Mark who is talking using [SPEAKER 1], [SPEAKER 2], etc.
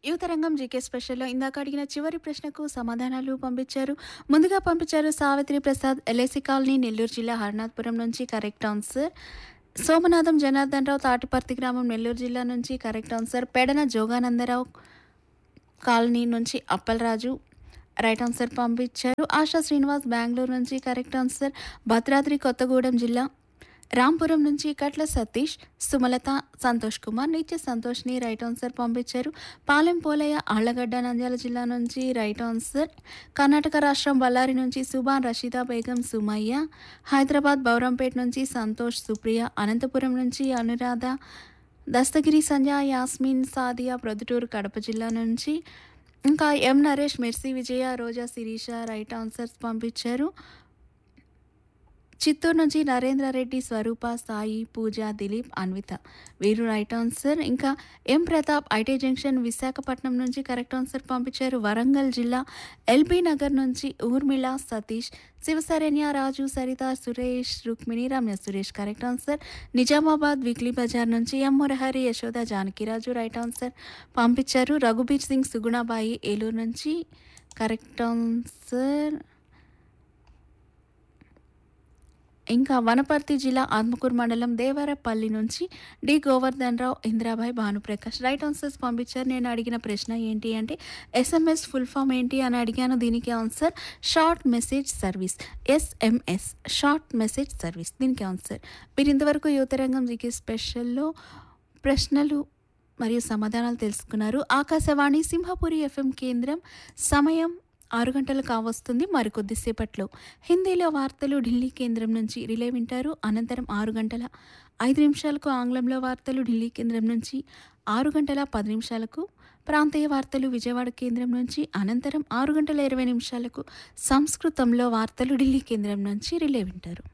[SPEAKER 1] యువతరంగం జీకే స్పెషల్లో ఇందాక అడిగిన చివరి ప్రశ్నకు సమాధానాలు పంపించారు ముందుగా పంపించారు సావిత్రి ప్రసాద్ ఎల్ఐసి కాలనీ నెల్లూరు జిల్లా హర్నాథ్పురం నుంచి కరెక్ట్ ఆన్సర్ సోమనాథం జనార్దన్ రావు తాటిపర్తి గ్రామం నెల్లూరు జిల్లా నుంచి correct answer Pedana Joganandarao colony నుంచి అప్పలరాజు రైట్ ఆన్సర్ పంపించారు ఆశా శ్రీనివాస్ బెంగళూరు నుంచి కరెక్ట్ ఆన్సర్ భద్రాద్రి కొత్తగూడెం జిల్లా రాంపురం నుంచి కట్ల సతీష్ సుమలత సంతోష్ కుమార్ నిత్య సంతోష్ని రైట్ ఆన్సర్ పంపించారు పాలెం పోలయ్య ఆళ్లగడ్డ నంద్యాల జిల్లా నుంచి రైట్ ఆన్సర్ కర్ణాటక రాష్ట్రం బళ్ళారి నుంచి సుబాన్ రషీదా బేగం సుమయ్య హైదరాబాద్ బౌరంపేట నుంచి సంతోష్ సుప్రియ అనంతపురం నుంచి అనురాధ దస్తగిరి సంజయ్ యాస్మిన్ సాదియా ప్రొద్దుటూరు కడప జిల్లా నుంచి ఇంకా M Naresh Mercy Vijaya Roja Sirisha right answers పంపించారు చిత్తూరు నుంచి నరేంద్ర రెడ్డి స్వరూప సాయి పూజ దిలీప్ అన్విత వీరు రైట్ ఆన్సర్ ఇంకా M Pratap IT junction Visakhapatnam నుంచి కరెక్ట్ ఆన్సర్ పంపించారు వరంగల్ జిల్లా ఎల్బీ నగర్ నుంచి Urmila Satish Sivasharanya Raju Saritha Suresh Rukmini Ramya Suresh correct answer Nizamabad weekly Bazar నుంచి M Murahari Yashoda Janakiraju right answer పంపించారు రఘుబీర్ సింగ్ సుగుణాబాయి ఏలూరు నుంచి కరెక్ట్ ఆన్సర్ ఇంకా వనపర్తి జిల్లా ఆత్మకూరు మండలం దేవరపల్లి నుంచి D Govardhan Rao Indirabai Bhanuprakash right answers పంపించారు నేను అడిగిన ప్రశ్న ఏంటి అంటే ఎస్ఎంఎస్ ఫుల్ ఫామ్ ఏంటి అని అడిగాను దీనికి answer short message service SMS short message service దీనికి ఆన్సర్ మీరు ఇంతవరకు యువతరంగం జీకే స్పెషల్లో ప్రశ్నలు మరియు సమాధానాలు తెలుసుకున్నారు ఆకాశవాణి సింహపురి ఎఫ్ఎం కేంద్రం సమయం ఆరు గంటలు కావస్తుంది మరికొద్దిసేపట్లో హిందీలో వార్తలు ఢిల్లీ కేంద్రం నుంచి రిలే వింటారు అనంతరం ఆరు గంటల ఐదు నిమిషాలకు ఆంగ్లంలో వార్తలు ఢిల్లీ కేంద్రం నుంచి ఆరు గంటల పది నిమిషాలకు ప్రాంతీయ వార్తలు విజయవాడ కేంద్రం నుంచి అనంతరం ఆరు గంటల ఇరవై నిమిషాలకు సంస్కృతంలో వార్తలు ఢిల్లీ కేంద్రం నుంచి రిలే వింటారు